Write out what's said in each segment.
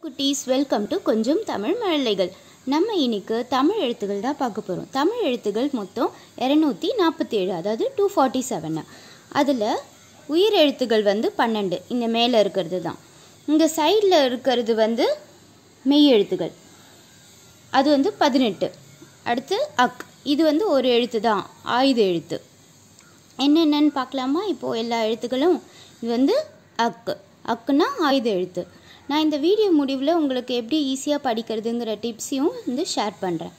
குட்டீஸ் welcome to கொஞ்சம் தமிழ் மழலைகள் நம்ம இன்னைக்கு தமிழ் எழுத்துக்கள் தான் பார்க்க போகிறோம் தமிழ் எழுத்துக்கள் மொத்தம் இரநூத்தி நாற்பத்தி ஏழு அதாவது டூ ஃபார்ட்டி செவனு அதில் உயிர் எழுத்துக்கள் வந்து பன்னெண்டு இந்த மேலே இருக்கிறது தான் இங்கே சைடில் இருக்கிறது வந்து மெய் எழுத்துக்கள் அது வந்து பதினெட்டு அடுத்து அக் இது வந்து ஒரு எழுத்து தான் ஆயுத எழுத்து என்னென்னன்னு பார்க்கலாமா இப்போது எல்லா எழுத்துக்களும் இது வந்து அக்கு அக்குன்னா ஆயுத எழுத்து நான் இந்த வீடியோ முடிவில் உங்களுக்கு எப்படி ஈஸியாக படிக்கிறதுங்கிற டிப்ஸையும் வந்து ஷேர் பண்ணுறேன்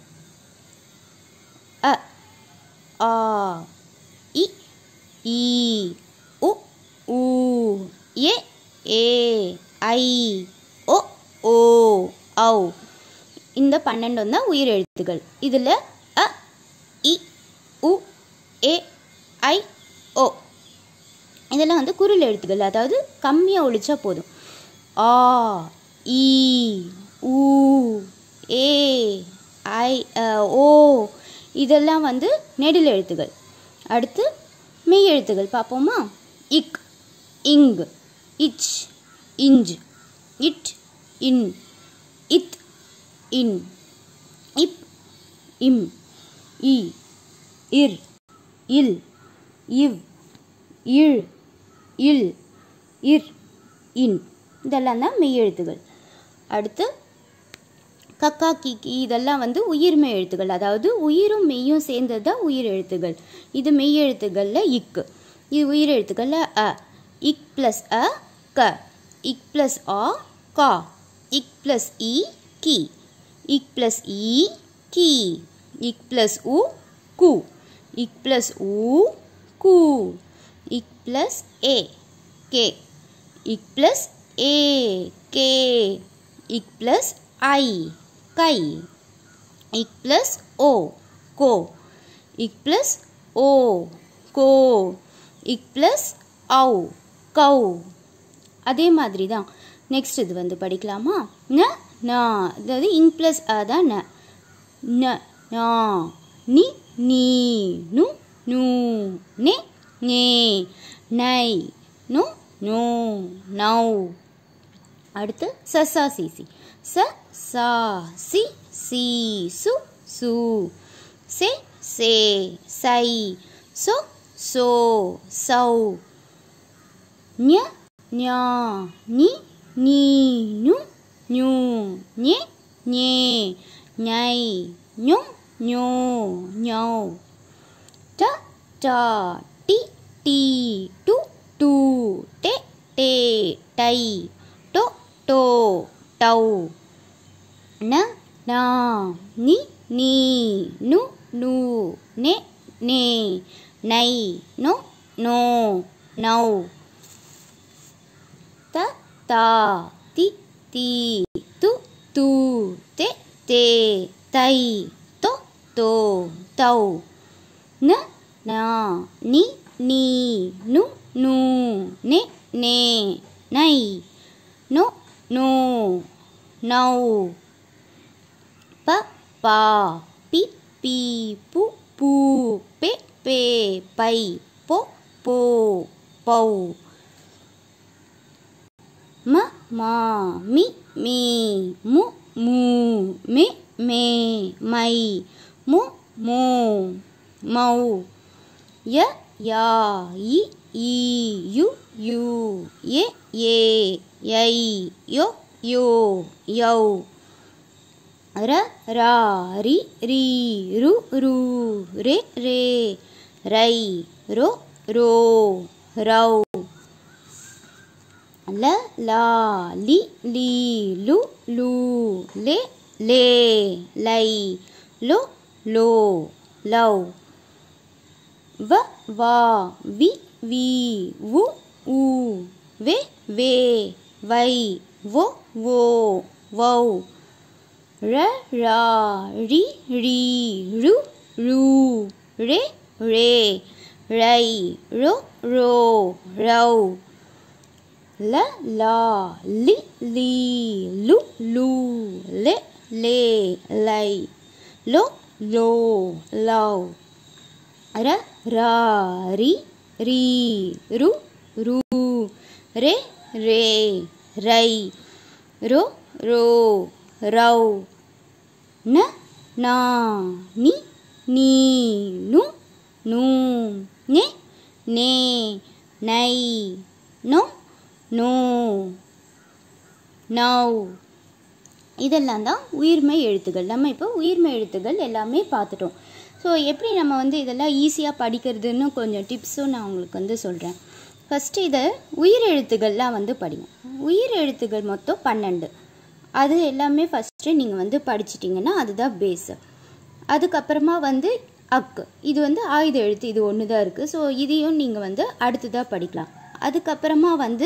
அ ஆ இ ஈ உ ஊ ஏ ஏ ஐ ஓ ஓ ஔ இந்த பன்னெண்டு தான் உயிர் எழுத்துக்கள் இதில் அ இ உ ஏ ஐ ஓ இதெல்லாம் வந்து குரில் எழுத்துக்கள் அதாவது கம்மியாக ஒழிச்சா போதும் ஆ ஈ ஊ ஏ ஐ அ, ஓ இதெல்லாம் வந்து நெடில் எழுத்துக்கள் அடுத்து மெய் எழுத்துக்கள் பார்ப்போமா இக் இங் இச் இஞ்ச் இட் இன் இத் இன் இப் இம் இ இர் இல் இவ் இழ் இல் இர் இன் இதெல்லாம் தான் மெய் எழுத்துகள் அடுத்து கக்கா கிக்கி இதெல்லாம் வந்து உயிர்மெய் எழுத்துகள் அதாவது உயிரும் மெய்யும் சேர்ந்தது தான் உயிர் எழுத்துகள் இது மெய் எழுத்துக்களில் இக்கு இது உயிர் எழுத்துக்களில் அ இக் ப்ளஸ் அ க இக் ப்ளஸ் ஆ கா இக் ப்ளஸ் இ கி இக் ப்ளஸ் இ கி இக் ப்ளஸ் உ கு இக் ப்ளஸ் ஊ கு இக் ப்ளஸ் ஏ கே இக் ப்ளஸ் ஏ கே இக் ப்ளஸ் ஐ கை இக் ப்ளஸ் ஓ கோ இக் ப்ளஸ் ஓ கோ இக் ப்ளஸ் ஔ கௌ அதே மாதிரி தான் நெக்ஸ்ட் இது வந்து படிக்கலாமா ந நா அதாவது இங் ப்ளஸ் அ தான் ந ந நா நி நீ நு நூ நே நே நை நு நோ நௌ அடுத்து ச சா சி சி ச சா சி சி சு சு சே சே சை சோ சோ சௌ ஞ ஞா நி நீ நு ஞு ஞே ஞே ஞை ஞு ஞோ ஞௌ ட டா டி டி டு டு டே டே டை டோ டோ டௌ ந நா நி நீ நு நு நே நே நை நோ நோ நௌ த தா தி தி து து தே தே தை தோ தோ தௌ ந நா நி நீ நு நு நே நே நை நோ நோ நௌ ப பா பி பி பு பூ பே பே பை போ போ பௌ ம மா மி மீ மு மூ மே மே மை மு மோ மௌ ய யா இ ஈ யு யூ ஏ ஏ யை யோ யோ யௌ ர ரா ரி ரி ரு ரு ரே ரே ரை ரோ ரோ ரௌ ல லா லி லி லு லு லே லே லை லோ லோ லௌ வ வா வி வி வு உ வே வே வை வோ வோ வௌ ர ரா ரி ரி ரு ரு ரே ரே ரை ரோ ரோ ரௌ ல லா லி லி லு லு லே லே லை லோ லோ லௌ ர ரா ரி ரி ரு ரு ரே ரே ரை ரோ ரோ ரவ் ந நா நி நீ நு நூ நே நே நை நோ நோ நவ் இதெல்லாம் தான் உயிர்மை எழுத்துக்கள் நம்ம இப்போ உயிர்மை எழுத்துக்கள் எல்லாமே பார்த்துட்டோம் ஸோ எப்படி நம்ம வந்து இதெல்லாம் ஈஸியாக படிக்கிறதுன்னு கொஞ்சம் டிப்ஸும் நான் உங்களுக்கு வந்து சொல்கிறேன் ஃபஸ்ட்டு இதை உயிர் எழுத்துக்கள்லாம் வந்து படிங்க உயிர் எழுத்துக்கள் மொத்தம் பன்னெண்டு அது எல்லாமே ஃபஸ்ட்டு நீங்கள் வந்து படிச்சிட்டிங்கன்னா அதுதான் பேஸு அதுக்கப்புறமா வந்து அக்கு இது வந்து ஆயுத எழுத்து இது ஒன்று தான் இருக்குது ஸோ இதையும் நீங்கள் வந்து அடுத்ததாக படிக்கலாம் அதுக்கப்புறமா வந்து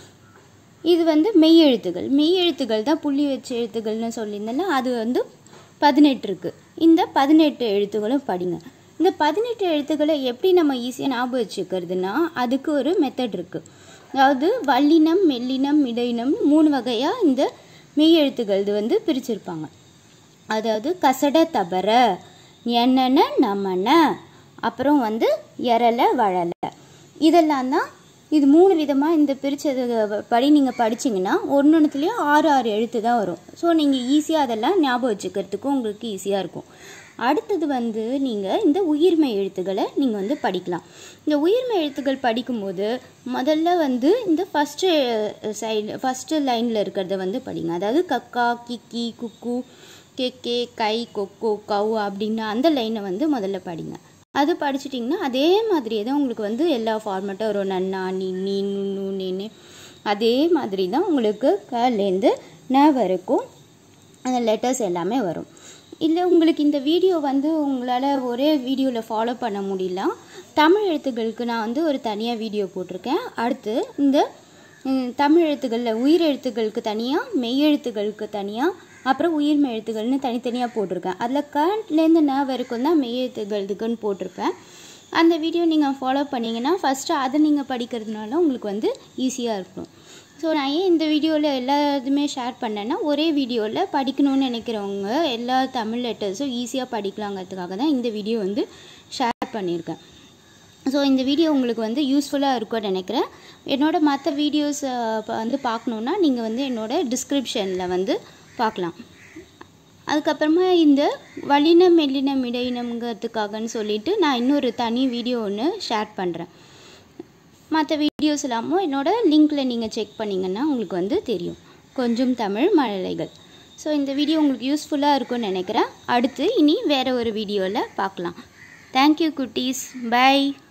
இது வந்து மெய் எழுத்துகள் மெய் எழுத்துகள் தான் புள்ளி வச்ச எழுத்துக்கள்னு சொல்லியிருந்தேன்னா அது வந்து பதினெட்டு இருக்குது இந்த பதினெட்டு எழுத்துக்களும் படிங்க இந்த பதினெட்டு எழுத்துக்களை எப்படி நம்ம ஈஸியாக ஞாபகம் வச்சுக்கிறதுனா அதுக்கு ஒரு மெத்தட் இருக்குது அதாவது வல்லினம் மெல்லினம் இடையினம் மூணு வகையாக இந்த மெய் எழுத்துக்கள் இது வந்து பிரிச்சிருப்பாங்க அதாவது கசட தபர என்னென்ன நமன அப்புறம் வந்து எரல வழல இதெல்லாம் தான் இது மூணு விதமாக இந்த பிரித்தது படி நீங்கள் படிச்சிங்கன்னா ஒன்று ஒன்றுத்துலேயும் ஆறு ஆறு எழுத்து தான் வரும் ஸோ நீங்கள் ஈஸியாக அதெல்லாம் ஞாபகம் வச்சுக்கிறதுக்கும் உங்களுக்கு ஈஸியாக இருக்கும் அடுத்தது வந்து நீங்கள் இந்த உயிர்மை எழுத்துக்களை நீங்கள் வந்து படிக்கலாம் இந்த உயிர்மை எழுத்துக்கள் படிக்கும்போது முதல்ல வந்து இந்த ஃபஸ்ட்டு சைடு ஃபஸ்ட்டு லைனில் இருக்கிறத வந்து படிங்க அதாவது கக்கா கிக்கி குக்கு கெக்கே கை கொக்கோ கவ் அப்படின்னு அந்த லைனை வந்து முதல்ல படிங்க அது படிச்சிட்டிங்கன்னா அதே மாதிரியே தான் உங்களுக்கு வந்து எல்லா ஃபார்மேட்டும் வரும் நன்னா நீ நீ நு நீனு அதே மாதிரி தான் உங்களுக்கு கலேருந்து ந வரைக்கும் அந்த லெட்டர்ஸ் எல்லாமே வரும் இல்லை உங்களுக்கு இந்த வீடியோ வந்து உங்களால் ஒரே வீடியோவில் ஃபாலோ பண்ண முடியல தமிழ் எழுத்துக்களுக்கு நான் வந்து ஒரு தனியாக வீடியோ போட்டிருக்கேன் அடுத்து இந்த தமிழ் எழுத்துக்களில் உயிர் எழுத்துக்களுக்கு தனியாக மெய் எழுத்துக்களுக்கு தனியாக அப்புறம் உயிர்மை எழுத்துக்கள்னு தனித்தனியாக போட்டிருக்கேன் அதில் கண்ட்லேருந்து ந வரைக்கும் தான் மெய் எழுத்துக்களுக்குன்னு போட்டிருப்பேன் அந்த வீடியோ நீங்கள் ஃபாலோ பண்ணிங்கன்னா ஃபஸ்ட்டு அதை நீங்கள் படிக்கிறதுனால உங்களுக்கு வந்து ஈஸியாக இருக்கும் ஸோ நான் ஏன் இந்த வீடியோவில் எல்லா இதுவுமே ஷேர் பண்ணேன்னா ஒரே வீடியோவில் படிக்கணும்னு நினைக்கிறவங்க எல்லா தமிழ் லெட்டர்ஸும் ஈஸியாக படிக்கலாங்கிறதுக்காக தான் இந்த வீடியோ வந்து ஷேர் பண்ணியிருக்கேன் ஸோ இந்த வீடியோ உங்களுக்கு வந்து யூஸ்ஃபுல்லாக இருக்கும்னு நினைக்கிறேன் என்னோடய மற்ற வீடியோஸ் வந்து பார்க்கணுன்னா நீங்கள் வந்து என்னோடய டிஸ்கிரிப்ஷனில் வந்து பார்க்கலாம் அதுக்கப்புறமா இந்த வல்லினம் மெல்லினம் இடையினம்ங்கிறதுக்காகன்னு சொல்லிட்டு நான் இன்னொரு தனி வீடியோ ஒன்று ஷேர் பண்ணுறேன் மற்ற வீடியோஸ் எல்லாமும் என்னோடய லிங்க்கில் நீங்கள் செக் பண்ணிங்கன்னா உங்களுக்கு வந்து தெரியும் கொஞ்சம் தமிழ் மழலைகள் ஸோ இந்த வீடியோ உங்களுக்கு யூஸ்ஃபுல்லாக இருக்கும்னு நினைக்கிறேன் அடுத்து இனி வேறு ஒரு வீடியோவில் பார்க்கலாம் தேங்க்யூ குட்டீஸ் பை